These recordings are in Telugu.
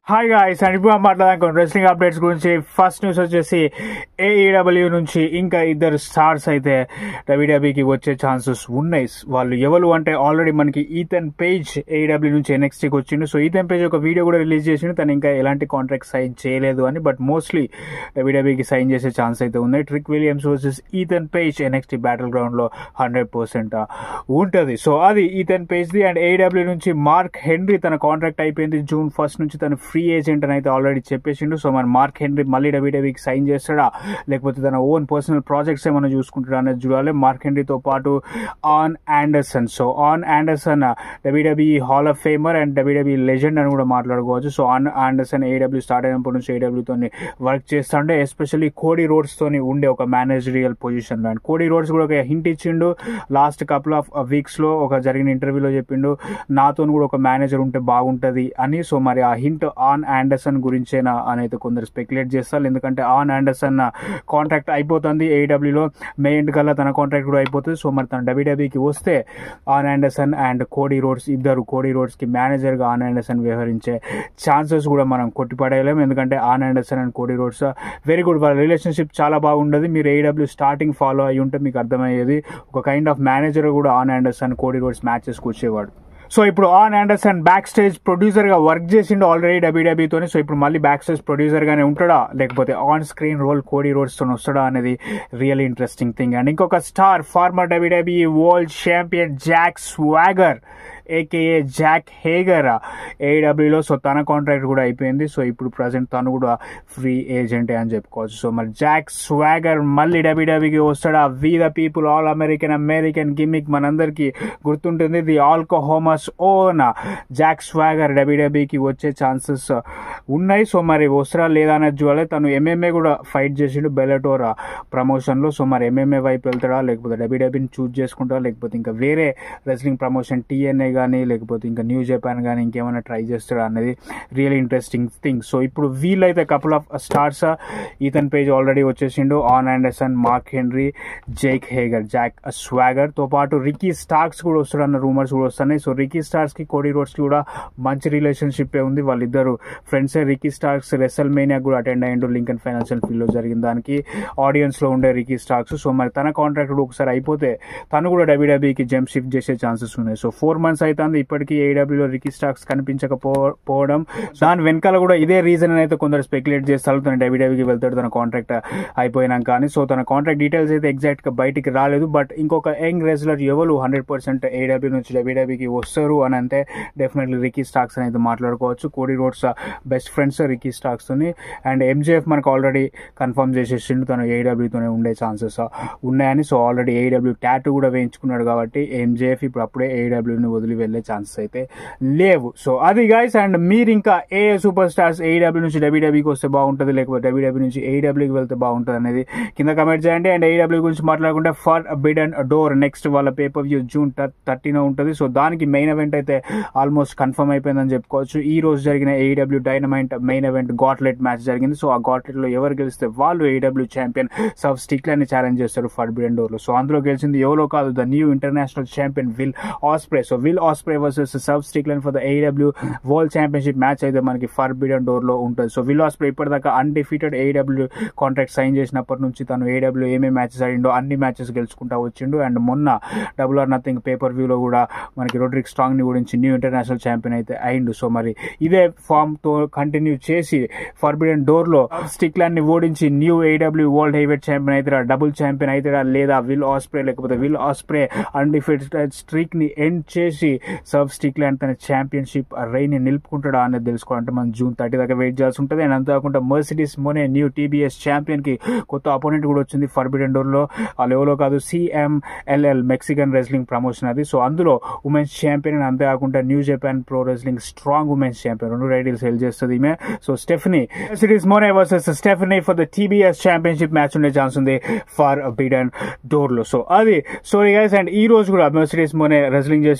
హాయ్ గాయ్స్ అండ్ ఇప్పుడు మాట్లాడాలనుకోండి రెస్లింగ్ అప్డేట్స్ గురించి ఫస్ట్ న్యూస్ వచ్చేసి ఏఈడబ్ల్యూ నుంచి ఇంకా ఇద్దరు స్టార్స్ అయితే డబ్ల్యూడబ్ల్యూకి వచ్చే ఛాన్సెస్ ఉన్నాయి వాళ్ళు ఎవరు అంటే ఆల్రెడీ మనకి ఈథన్ పేజ్ ఏఈడబ్ల్యూ నుంచి ఎన్ఎక్స్టీకి వచ్చిండు సో ఈథన్ పేజ్ ఒక వీడియో కూడా రిలీజ్ చేసిండు తను ఇంకా ఎలాంటి కాంట్రాక్ట్ సైన్ చేయలేదు అని బట్ మోస్ట్లీ డబ్ల్యూడబ్ల్యూకి సైన్ చేసే ఛాన్స్ అయితే ఉన్నాయి Trick Williams versus Ethan Page NXT battle గ్రౌండ్లో హండ్రెడ్ పర్సెంట్ ఉంటుంది సో అది ఈథన్ పేజ్ది అండ్ ఏఈడబ్ల్యూ నుంచి మార్క్ హెన్రీ తన కాంట్రాక్ట్ అయిపోయింది జూన్ ఫస్ట్ నుంచి తను ఫ్రీ ఏజెంట్ అని అయితే ఆల్రెడీ చెప్పేసిండు సో మన మార్క్ హెన్రీ మళ్ళీ డబ్ల్యూడబ్ల్యూకి సైన్ చేస్తాడా లేకపోతే తన ఓన్ పర్సనల్ ప్రాజెక్ట్స్ ఏమైనా చూసుకుంటాడా అనేది చూడాలి మార్క్ హెన్రీతో పాటు Arn Anderson so Arn Anderson WWE hall of famer and WWE legend అని కూడా మాట్లాడుకోవచ్చు so Arn Anderson AEW start అయినప్పటి నుంచి ఏడబ్ల్యూతో వర్క్ చేస్తుంటే ఎస్పెషల్లీ కోడీ రోడ్స్ తోని ఉండే ఒక managerial position and Cody Rhodes కూడా ఒక హింట్ ఇచ్చిండు లాస్ట్ కపుల్ ఆఫ్ వీక్స్ లో ఒక జరిగిన ఇంటర్వ్యూలో చెప్పిండు నాతో కూడా ఒక మేనేజర్ ఉంటే బాగుంటది అని సో మరి ఆ హింట్ ఆన్ ఆండర్సన్ గురించేనా అని అయితే కొందరు స్పెక్యులేట్ చేస్తారు ఎందుకంటే ఆన్ ఆండర్సన్ కాంట్రాక్ట్ అయిపోతుంది ఏడబ్ల్యూలో మే ఎండ్ కల్లా తన కాంట్రాక్ట్ కూడా అయిపోతుంది సో మరి తన డబ్ల్యూడబ్ల్యూకి వస్తే Arn Anderson and Cody Rhodes ఇద్దరు కోడీ రోడ్స్ కి మేనేజర్ గా ఆన్ ఆండర్సన్ వ్యవహరించే ఛాన్సెస్ కూడా మనం కొట్టిపడేయలేము ఎందుకంటే Arn Anderson and Cody Rhodes very good వాళ్ళ రిలేషన్షిప్ చాలా బాగుండదు మీరు ఏడబ్ల్యూ స్టార్టింగ్ ఫాలో అయ్యి ఉంటే మీకు అర్థమయ్యేది ఒక కైండ్ ఆఫ్ మేనేజర్ కూడా Arn Anderson Cody Rhodes matches కూర్చేవాడు సో ఇప్పుడు Arn Anderson back stage producer గా వర్క్ చేసిండు ఆల్రెడీ డబ్ల్యూడబ్ల్యూతోని సో ఇప్పుడు మళ్ళీ బ్యాక్ స్టేజ్ ప్రొడ్యూసర్ గానే ఉంటాడా లేకపోతే on screen role Cody Rhodes తో వస్తాడా అనేది రియల్ ఇంట్రెస్టింగ్ థింగ్ అండ్ ఇంకొక star former WWE world champion Jack Swagger AKA Jake Hager ఏడబ్ల్యూలో సో తన కాంట్రాక్ట్ కూడా అయిపోయింది సో ఇప్పుడు ప్రజెంట్ తను కూడా ఫ్రీ ఏజెంట్ అని చెప్పుకోవచ్చు సో మరి జాక్ స్వాగర్ మళ్ళీ డబ్ల్యూడబ్ల్యూకి వస్తాడా we the people all American American gimmick మనందరికీ గుర్తుంటుంది ది ఆల్కోహోమస్ ఓన్ జాక్ స్వాగర్ డబ్ల్యూడబ్ల్యూకి వచ్చే ఛాన్సెస్ ఉన్నాయి సో మరి వస్తారా లేదా అనేది చూడాలి తను ఎంఎంఏ కూడా ఫైట్ చేసిండు బెలటోర్ ప్రమోషన్లో సో మరి ఎంఎంఏ వైపు వెళ్తాడా లేకపోతే డబ్ల్యూడబ్ల్యూని చూజ్ చేసుకుంటాడా లేకపోతే ఇంకా వేరే రెస్లింగ్ ప్రమోషన్ టీఎన్ఏ కానీ లేకపోతే ఇంకా న్యూ జపాన్ కానీ ఇంకేమైనా ట్రై చేస్తాడా అనేది రియల్ ఇంట్రెస్టింగ్ థింగ్ సో ఇప్పుడు వీళ్ళైతే couple of stars Ethan Page already వచ్చేసిండు Arn Anderson Mark Henry Jake Hager Jack Swagger తో పాటు రికీ స్టార్క్స్ కూడా వస్తాడన్న రూమర్స్ కూడా వస్తున్నాయి సో రికీ స్టార్క్స్ కి కోడీ రోడ్స్ కి కూడా మంచి రిలేషన్షిప్ ఉంది వాళ్ళిద్దరు friends Ricky Starks WrestleMania కూడా అటెండ్ అయ్యిండు లింకన్ ఫైనాన్షియల్ ఫీల్డ్ లో జరిగిన దానికి ఆడియన్స్ లో ఉండే రికీ స్టార్క్స్ సో మరి తన కాంట్రాక్ట్ కూడా ఒకసారి అయిపోతే తను కూడా డబ్ల్యూడబ్ల్యూకి జంప్ షిఫ్ట్ చేసే ఛాన్సెస్ ఉన్నాయి సో ఫోర్ మంత్స్ అవుతుంది ఇప్పటికీ ఏడబ్ల్యూలో రికీ స్టాక్స్ కనిపించకపోవడం దాని వెనకాల కూడా ఇదే రీజన్ అని అయితే కొందరు స్పెక్యులేట్ చేస్తారు తన డబ్ల్యూడబ్ల్యూకి వెళ్తాడు తన కాంట్రాక్ట్ అయిపోయినాక అని సో తన కాంట్రాక్ట్ డీటెయిల్స్ అయితే ఎగ్జాక్ట్ గా బయటికి రాలేదు బట్ ఇంకొక యంగ్ రెజ్లర్ ఎవరు హండ్రెడ్ పర్సెంట్ ఏడబ్ల్యూ నుంచి డబ్ల్యూడబ్ల్యూకి వస్తారు అని అంటే డెఫినెట్లీ రికీ స్టాక్స్ అనేది మాట్లాడుకోవచ్చు Cody Rhodes best friends Ricky Starks తోని అండ్ ఎంజేఎఫ్ మనకు ఆల్రెడీ కన్ఫర్మ్ చేసేసిండు తను ఏడబ్ల్యూతోనే ఉండే ఛాన్సెస్ ఉన్నాయని సో ఆల్రెడీ ఏడబ్ల్యూ ట్యాటూ కూడా వేయించుకున్నాడు కాబట్టి ఎంజేఎఫ్ ఇప్పుడు అప్పుడే ఏడబ్ల్యూని వదిలి వెళ్లే ఛాన్సెస్ అయితే లేవు సో అది గైస్ అండ్ మీరు ఇంకా ఏ సూపర్ స్టార్స్ ఏడబ్ల్యూ నుంచి డబ్ల్యూడబ్ల్యూకి వస్తే బాగుంటుంది లేకపోతే డబ్ల్యూడబ్ల్యూ నుంచి ఏడబ్ల్యూకి వెళ్తే బాగుంటుంది అనేది కింద కమెంట్ చేయండి అండ్ ఏడబ్ల్యూ గురించి మాట్లాడుకుంటే forbidden door next వాళ్ళ పేపర్ వ్యూ జూన్ థర్టీన్ ఉంటుంది సో దానికి మెయిన్ ఈవెంట్ అయితే ఆల్మోస్ట్ కన్ఫర్మ్ అయిపోయిందని చెప్పుకోవచ్చు ఈ రోజు జరిగిన AEW Dynamite main event gauntlet match జరిగింది సో ఆ గాట్లెట్ లో ఎవరు గెలిస్తే వాళ్ళు ఏడబ్ల్యూ ఛాంపియన్ సబ్ స్టిక్లని ఛాలెంజ్ చేస్తారు ఫర్ బిడ్ అండ్ డోర్ లో సో అందులో గెలిచింది ఎవరో కాదు the new international champion Will Ospreay so Will Ospreay versus Swerve Strickland for the AEW world championship match అయితే మనకి ఫర్ బిడ్ అండ్ డోర్ లో ఉంటుంది సో విల్ ఆస్ప్రే ఇప్పటిదాకా అన్డిఫీటెడ్ ఏడబ్ల్యూ కాంట్రాక్ట్ సైన్ చేసినప్పటి నుంచి తను ఏడబ్ల్యూ ఏమేమి మ్యాచెస్ ఆడిండో అన్ని మ్యాచెస్ గెలుచుకుంటా వచ్చిండు అండ్ మొన్న డబుల్ ఆర్ నథింగ్ పేపర్ వ్యూలో కూడా మనకి రోడ్రిక్ స్ట్రాంగ్ ని గురించి న్యూ ఇంటర్నేషనల్ ఛాంపియన్ అయితే అయిండు సో మరి ఇదే ఫామ్ తో కంటిన్యూ చేసి ఫర్బిడెన్ డోర్ లో స్టిక్లాండ్ ని ఓడించి new AEW world heavyweight champion అయితే డబుల్ ఛాంపియన్ అయితే లేదా విల్ ఆస్ప్రే లేకపోతే విల్ ఆస్ప్రే అన్డిఫీటెడ్ స్ట్రీక్ ని ఎండ్ చేసి సబ్ స్టిక్లాండ్ తన ఛాంపియన్షిప్ రైన్ ని నిలుపుకుంటాడా అనేది తెలుసుకోవాలంటే మనం జూన్ థర్టీ దాకా వెయిట్ చేయాల్సి ఉంటుంది అండ్ అంతేకాకుండా Mercedes Moné new TBS champion కి కొత్త అపోనెంట్ కూడా వచ్చింది ఫర్బిడెన్ డోర్ లో ఆ లెవెల్లో కాదు సిఎంఎల్ఎల్ మెక్సికన్ రెస్లింగ్ ప్రమోషన్ అది సో అందులో ఉమెన్స్ ఛాంపియన్ అండ్ అంతేకాకుండా new Japan pro wrestling strong women's champion రెండు టైటిల్స్ హెల్ చేస్తుంది ఈమె so Stephanie series Moné versus Stephanie for the TBS championship match ఉండే ఛాన్స్ ఉంది ఫర్ బిడన్ డోర్ లో సో అది స్టోరీ గైస్ అండ్ ఈ రోజు కూడా మెర్సిడీస్ మోనే రెస్లింగ్ చేసింది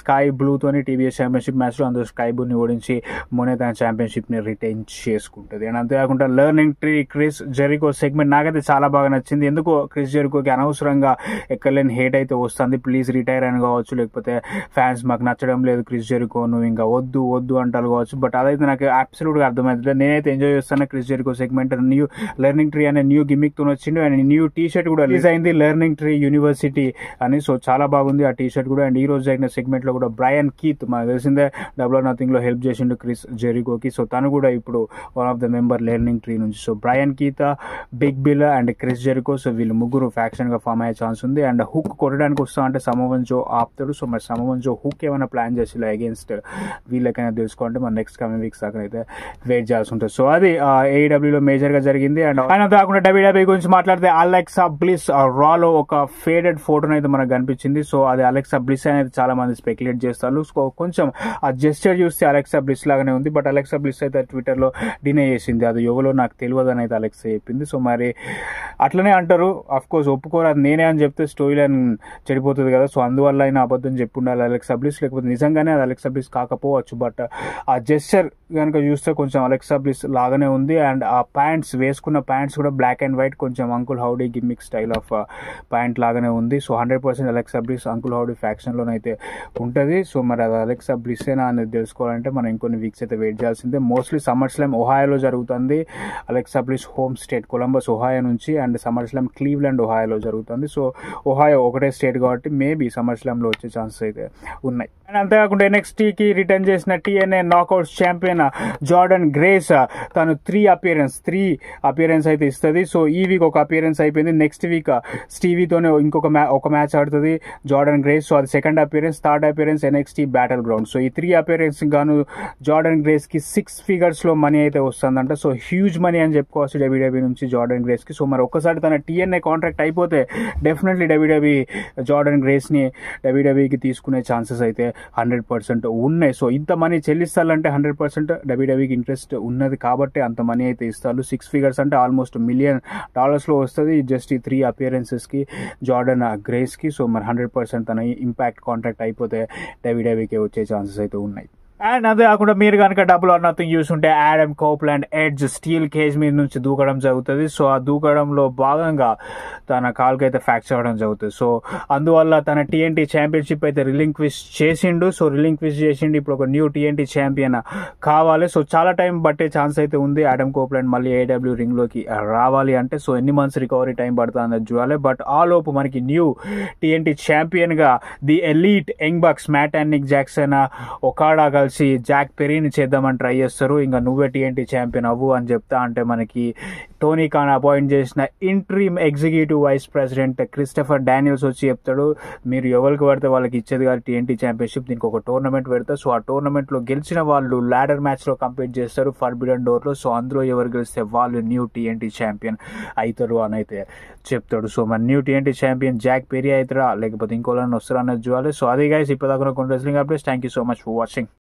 స్కై బ్లూతోని టీవీఎస్ ఛాంపియన్షిప్ మ్యాచ్లో అందులో స్కై బ్లూని ఓడించి మొన్నే తన ఛాంపియన్షిప్ని రిటైన్ చేసుకుంటుంది అండ్ అంతేకాకుండా learning tree Chris Jericho segment నాకైతే చాలా బాగా నచ్చింది ఎందుకో క్రిస్ జెరికోకి అనవసరంగా ఎక్కలేని హేట్ అయితే వస్తుంది ప్లీజ్ రిటైర్ అని కావచ్చు లేకపోతే ఫ్యాన్స్ మాకు నచ్చడం లేదు క్రిస్ జెరికో నువ్వు ఇంకా వద్దు వద్దు అంటారు కావచ్చు బట్ అదైతే నాకు అబ్సల్యూట్గా అర్థమవుతుంది నేనైతే ఎంజాయ్ చేస్తాను Chris Jericho segment new learning tree అనే న్యూ గిమిక్ తో వచ్చిండు అండ్ న్యూ టీ షర్ట్ కూడా రిలీజ్ అయింది లెర్నింగ్ ట్రీ యూనివర్సిటీ అని సో చాలా బాగుంది ఆ టీ షర్ట్ కూడా అండ్ ఈ రోజు జరిగిన సెగ్మెంట్ లో కూడా బ్రయన్ కీత్ మనకు తెలిసిందే డబుల్ ఆర్ నథింగ్ లో హెల్ప్ చేసిండు క్రిస్ జెరికోకి సో తను కూడా ఇప్పుడు one of the member learning tree నుంచి so Bryan Keith big Bill and Chris Jericho so వీళ్ళు ముగ్గురు ఫ్యాక్షన్ గా ఫామ్ అయ్యే ఛాన్స్ ఉంది అండ్ హుక్ కొట్టడానికి వస్తా అంటే సమవన్ జో ఆపుతాడు సో మరి సమవన్ జో హుక్ ఏమైనా ప్లాన్ చేసి అగేన్స్ట్ వీళ్ళకైనా తెలుసుకోవాలంటే మన నెక్స్ట్ కమింగ్ వీక్స్ దాకా అయితే వెయిట్ చేయాల్సి ఉంటుంది సో అది ఏఈడబ్ల్యూలో మేజర్ గా జరిగింది అండ్ ఆయన కాకుండా డబ్ల్యూడబ్ల్యూ గురించి మాట్లాడితే అలెక్సా బ్లిస్ రాలో ఒక ఫేడెడ్ ఫోటోని అయితే మనకు కనిపించింది సో అది అలెక్సా బ్లిస్ అనేది చాలా మంది స్పెక్యులేట్ చేస్తారు సో కొంచెం ఆ జెస్చర్ చూస్తే అలెక్సా బ్లిస్ లాగానే ఉంది బట్ అలెక్సా బ్లిస్ అయితే ట్విట్టర్ లో డినే చేసింది అది ఎవరో నాకు తెలియదు అని అయితే అలెక్సా చెప్పింది సో మరి అట్లనే అంటారు అఫ్ కోర్స్ ఒప్పుకోరు అది నేనే అని చెప్తే స్టోరీ లైన్ చెడిపోతుంది కదా సో అందువల్ల అయినా అబద్ధం చెప్పి ఉండాలి అలెక్సా బ్లిస్ లేకపోతే నిజంగానే అది అలెక్సా బ్లిస్ కాకపోవచ్చు బట్ ఆ జెస్చర్ కనుక చూస్తే కొంచెం అలెక్సా బ్లిస్ లాగానే ఉంది అండ్ ఆ ప్యాంట్స్ వేసుకున్న ప్యాంట్స్ కూడా బ్లాక్ అండ్ వైట్ కొంచెం Uncle Howdy gimmick style of pant లాగానే ఉంది so hundred percent Alexa Bliss Uncle Howdy ఫ్యాక్షన్లోనైతే ఉంటుంది సో మరి అది అలెక్సా బ్లిస్సేనా అనేది తెలుసుకోవాలంటే మనం ఇంకొన్ని వీక్స్ అయితే వెయిట్ చేయాల్సిందే మోస్ట్లీ సమ్మర్ స్లామ్ ఒహాయోలో జరుగుతుంది Alexa Bliss home state Columbus Ohio నుంచి అండ్ సమ్మర్ స్లామ్ క్లీవ్లాండ్ ఒహాయోలో జరుగుతుంది సో ఒహాయో ఒకటే స్టేట్ కాబట్టి మేబీ సమ్మర్ స్లామ్లో వచ్చే ఛాన్సెస్ అయితే ఉన్నాయి అండ్ అంతేకాకుండా ఎన్ఎక్స్టీకి రిటర్న్ చేసిన TNA Knockouts champion Jordan Grace తను త్రీ అపియరెన్స్ త్రీ అపియరెన్స్ అయితే ఇస్తుంది సో ఈ వీక్ ఒక అపియరెన్స్ అయిపోయింది నెక్స్ట్ వీక్ స్టీవీతోనే ఇంకొక మ్యా ఒక మ్యాచ్ ఆడుతుంది జార్డన్ గ్రేస్ సో అది second appearance third appearance NXT battle ground so ఈ త్రీ అపియరెన్స్ గాను జార్డన్ గ్రేస్ కి సిక్స్ ఫిగర్స్ లో మనీ అయితే వస్తుందంట సో హ్యూజ్ మనీ అని చెప్పుకోవచ్చు డబ్ల్యూడబ్ల్యూ నుంచి జార్డన్ గ్రేస్ కి సో మరి ఒక్కసారి తన టీఎన్ఏ కాంట్రాక్ట్ అయిపోతే డెఫినెట్లీ డబ్ల్యూడబ్ల్యూ జార్డన్ గ్రేస్ ని డబ్ల్యూడబ్ల్యూకి తీసుకునే ఛాన్సెస్ అయితే హండ్రెడ్ పర్సెంట్ ఉన్నాయి సో ఇంత మనీ చెల్లిస్తారంటే హండ్రెడ్ పర్సెంట్ డబ్ల్యూడబ్ల్యూకి ఇంట్రెస్ట్ ఉన్నది కాబట్టి అంత మనీ అయితే ఇస్తారు సిక్స్ ఫిగర్స్ అంటే ఆల్మోస్ట్ మిలియన్ డాలర్స్లో వస్తుంది జస్ట్ ఈ త్రీ అపియరెన్సెస్కి జార్డన్ గ్రేస్కి సో మరి హండ్రెడ్ పర్సెంట్ తన ఇంపాక్ట్ కాంట్రాక్ట్ అయిపోతే డబ్ల్యూడబ్ల్యూకి వచ్చే ఛాన్సెస్ అయితే ఉన్నాయి అండ్ అదే కాకుండా మీరు కనుక డబుల్ ఆర్ నథింగ్ చూసుంటే Adam Copeland Edge steel cage మీద నుంచి దూకడం జరుగుతుంది సో ఆ దూకడంలో భాగంగా తన కాలుకి అయితే ఫ్రాక్చర్ అవ్వడం జరుగుతుంది సో అందువల్ల తన టీఎన్టీ ఛాంపియన్షిప్ అయితే రిలింక్విష్ చేసిండు సో రిలింక్విష్ చేసిండు ఇప్పుడు ఒక న్యూ టీఎన్టీ ఛాంపియన్ కావాలి సో చాలా టైం పట్టే ఛాన్స్ అయితే ఉంది యాడమ్ కోప్లాండ్ మళ్ళీ ఏడబ్ల్యూ రింగ్లోకి రావాలి అంటే సో ఎన్ని మంత్స్ రికవరీ టైం పడుతుంది అన్నది చూడాలి బట్ ఆ లోపు మనకి న్యూ టీఎన్టీ ఛాంపియన్గా the Elite Young Bucks Matt and Nick Jackson Okada కలిసి జాక్ పెరీని చేద్దామని ట్రై చేస్తారు ఇంకా నువ్వే టీఎన్టీ ఛాంపియన్ అవ్వు అని చెప్తా అంటే మనకి టోనీ ఖాన్ అపాయింట్ చేసిన interim executive vice president Christopher Daniels వచ్చి చెప్తాడు మీరు ఎవరికి పడితే వాళ్ళకి ఇచ్చేది కాదు టీఎన్టీ ఛాంపియన్షిప్ దీనికి ఒక టోర్నమెంట్ పెడతా సో ఆ టోర్నమెంట్లో గెలిచిన వాళ్ళు ల్యాడర్ మ్యాచ్లో కంప్లీట్ చేస్తారు ఫర్బిడన్ డోర్లో సో అందులో ఎవరు గెలిస్తే వాళ్ళు న్యూ టీఎన్టీ ఛాంపియన్ అవుతారు అని అయితే చెప్తాడు సో మన new TNT champion Jack Perry అవుతారా లేకపోతే ఇంకోళ్ళని వస్తారా అన్నది చూడాలి సో అదే గైస్ ఇప్పుడు దాకా కొన్ని wrestling updates thank you so much for watching